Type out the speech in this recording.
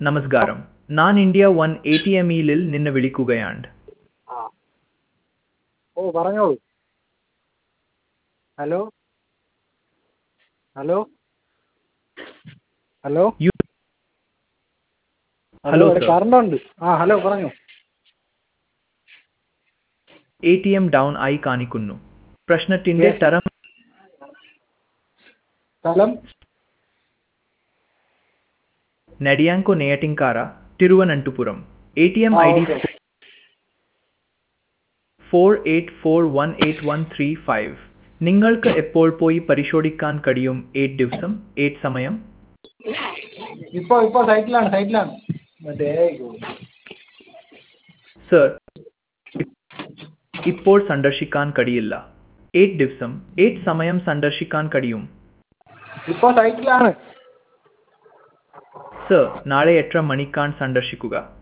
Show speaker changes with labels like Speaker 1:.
Speaker 1: നമസ്കാരം ഞാൻ India one A T M ഇയിൽ നിന്ന് വിളിക്കുകയാണ്
Speaker 2: ആ ഓ പറഞ്ഞോളൂ hello hello hello
Speaker 1: you
Speaker 2: hello
Speaker 1: hello,
Speaker 2: ഇവിടെ
Speaker 1: സർ.
Speaker 2: കറണ്ട് ഉണ്ട് ആ ഹലോ പറഞ്ഞോ
Speaker 1: എ ടി എം ഡൗൺ ആയി കാണിക്കുന്നു പ്രശ്നത്തിന്റെ
Speaker 2: Yes.
Speaker 1: തരം
Speaker 2: സ്ഥലം
Speaker 1: നെടിയാങ്കോ Neyyattinkara Thiruvananthapuram A T M
Speaker 2: ആ,
Speaker 1: I D
Speaker 2: okay.
Speaker 1: Four eight four one eight one three five നിങ്ങൾക്ക് എപ്പോൾ പോയി പരിശോധിക്കാൻ കഴിയും എയ്റ്റ് ദിവസം എയ്റ്റ് സമയം
Speaker 2: ഇപ്പോൾ ഇപ്പോൾ സൈറ്റിലാണ് സൈറ്റിലാണ് മറ്റേ
Speaker 1: സർ ഇപ്പോൾ സന്ദർശിക്കാൻ കഴിയില്ല എയ്റ്റ് ദിവസം എയ്റ്റ് സമയം സന്ദർശിക്കാൻ കഴിയും
Speaker 2: ഇപ്പോൾ സൈറ്റിലാണ്
Speaker 1: സർ നാളെ എത്ര മണിക്കാണ് സന്ദർശിക്കുക